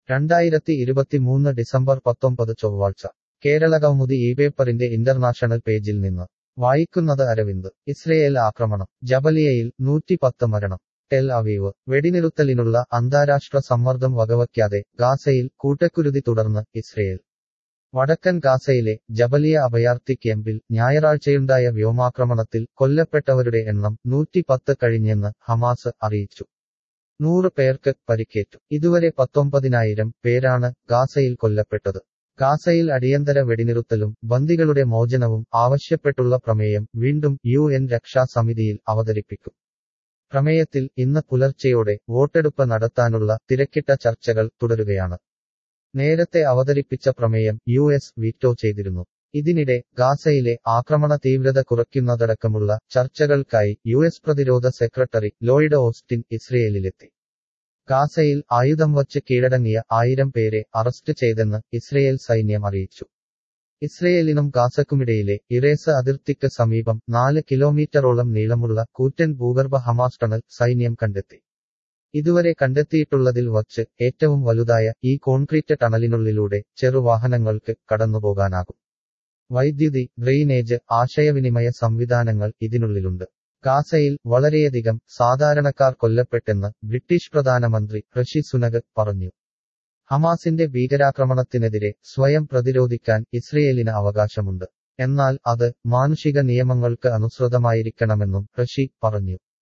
രണ്ടായിരത്തി ഇരുപത്തിമൂന്ന് ഡിസംബർ പത്തൊമ്പത് ചൊവ്വാഴ്ച കേരള കൗമുദി ഈ പേപ്പറിന്റെ ഇന്റർനാഷണൽ പേജിൽ നിന്ന് വായിക്കുന്നത് അരവിന്ദ് ഇസ്രയേൽ ആക്രമണം ജബലിയയിൽ നൂറ്റിപ്പത്ത് മരണം ടെൽ അവീവ് വെടിനിറുത്തലിനുള്ള അന്താരാഷ്ട്ര സമ്മർദ്ദം വകവയ്ക്കാതെ ഗാസയിൽ കൂട്ടക്കുരുതി തുടർന്ന് ഇസ്രയേൽ വടക്കൻ ഗാസയിലെ ജബലിയ അഭയാർത്ഥി ക്യാമ്പിൽ ഞായറാഴ്ചയുണ്ടായ വ്യോമാക്രമണത്തിൽ കൊല്ലപ്പെട്ടവരുടെ എണ്ണം നൂറ്റിപ്പത്ത് കഴിഞ്ഞെന്ന് ഹമാസ് അറിയിച്ചു നൂറ് പേർക്ക് പരിക്കേറ്റു ഇതുവരെ പത്തൊമ്പതിനായിരം പേരാണ് ഗാസയിൽ കൊല്ലപ്പെട്ടത് ഗാസയിൽ അടിയന്തര വെടിനിറുത്തലും ബന്ദികളുടെ മോചനവും ആവശ്യപ്പെട്ടുള്ള പ്രമേയം വീണ്ടും യു എൻ രക്ഷാസമിതിയിൽ അവതരിപ്പിക്കും പ്രമേയത്തിൽ ഇന്ന് പുലർച്ചെയോടെ വോട്ടെടുപ്പ് നടത്താനുള്ള തിരക്കിട്ട ചർച്ചകൾ തുടരുകയാണ് നേരത്തെ അവതരിപ്പിച്ച പ്രമേയം യു എസ് വീറ്റോ ചെയ്തിരുന്നു ഇതിനിടെ ഗാസയിലെ ആക്രമണ തീവ്രത കുറയ്ക്കുന്നതടക്കമുള്ള ചർച്ചകൾക്കായി യു എസ് പ്രതിരോധ സെക്രട്ടറി ലോയിഡ് ഓസ്റ്റിൻ ഇസ്രയേലിലെത്തി ഗാസയിൽ ആയുധം വച്ച് കീഴടങ്ങിയ ആയിരം പേരെ അറസ്റ്റ് ചെയ്തെന്ന് ഇസ്രയേൽ സൈന്യം അറിയിച്ചു ഇസ്രയേലിനും ഗാസക്കുമിടയിലെ ഇറേസ് അതിർത്തിക്ക് സമീപം നാല് കിലോമീറ്ററോളം നീളമുള്ള കൂറ്റൻ ഭൂഗർഭ ഹമാസ് ടണൽ സൈന്യം കണ്ടെത്തി ഇതുവരെ കണ്ടെത്തിയിട്ടുള്ളതിൽ വച്ച് ഏറ്റവും വലുതായ ഈ കോൺക്രീറ്റ് ടണലിനുള്ളിലൂടെ ചെറുവാഹനങ്ങൾക്ക് കടന്നുപോകാനാകും വൈദ്യുതി ഡ്രെയിനേജ് ആശയവിനിമയ സംവിധാനങ്ങൾ ഇതിനുള്ളിലുണ്ട് ഗാസയിൽ വളരെയധികം സാധാരണക്കാർ കൊല്ലപ്പെട്ടെന്ന് ബ്രിട്ടീഷ് പ്രധാനമന്ത്രി ഋഷി സുനക് പറഞ്ഞു ഹമാസിന്റെ ഭീകരാക്രമണത്തിനെതിരെ സ്വയം പ്രതിരോധിക്കാൻ ഇസ്രയേലിന് അവകാശമുണ്ട് എന്നാൽ അത് മാനുഷിക നിയമങ്ങൾക്ക് അനുസൃതമായിരിക്കണമെന്നും ഋഷി പറഞ്ഞു